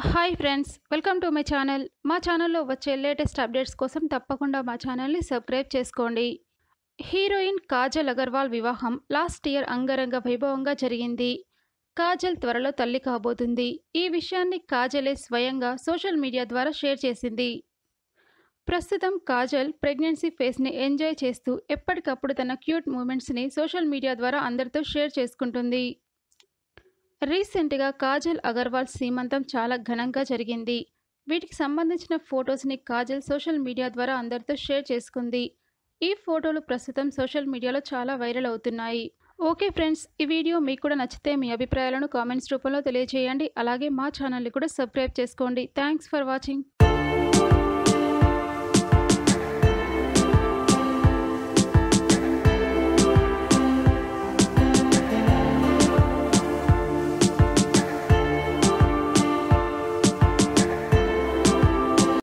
hi friends welcome to my channel మా ఛానల్లో వచ్చే లేటెస్ట్ అప్డేట్స్ కోసం తప్పకుండా మా ఛానల్ని సబ్స్క్రైబ్ చేసుకోండి హీరోయిన్ కాజల్ అగర్వాల్ వివాహం లాస్ట్ ఇయర్ అంగరంగ వైభవంగా జరిగింది కాజల్ త్వరలో తల్లి కాబోతుంది ఈ విషయాన్ని కాజలే స్వయంగా సోషల్ మీడియా ద్వారా షేర్ చేసింది ప్రస్తుతం కాజల్ ప్రెగ్నెన్సీ ఫేస్ని ఎంజాయ్ చేస్తూ ఎప్పటికప్పుడు తన క్యూట్ మూమెంట్స్ని సోషల్ మీడియా ద్వారా అందరితో షేర్ చేసుకుంటుంది రీసెంట్గా కాజల్ అగర్వాల్ సీమంతం చాలా ఘనంగా జరిగింది వీటికి సంబంధించిన ఫొటోస్ని కాజల్ సోషల్ మీడియా ద్వారా అందరితో షేర్ చేసుకుంది ఈ ఫోటోలు ప్రస్తుతం సోషల్ మీడియాలో చాలా వైరల్ అవుతున్నాయి ఓకే ఫ్రెండ్స్ ఈ వీడియో మీకు కూడా నచ్చితే మీ అభిప్రాయాలను కామెంట్స్ రూపంలో తెలియజేయండి అలాగే మా ఛానల్ని కూడా సబ్స్క్రైబ్ చేసుకోండి థ్యాంక్స్ ఫర్ వాచింగ్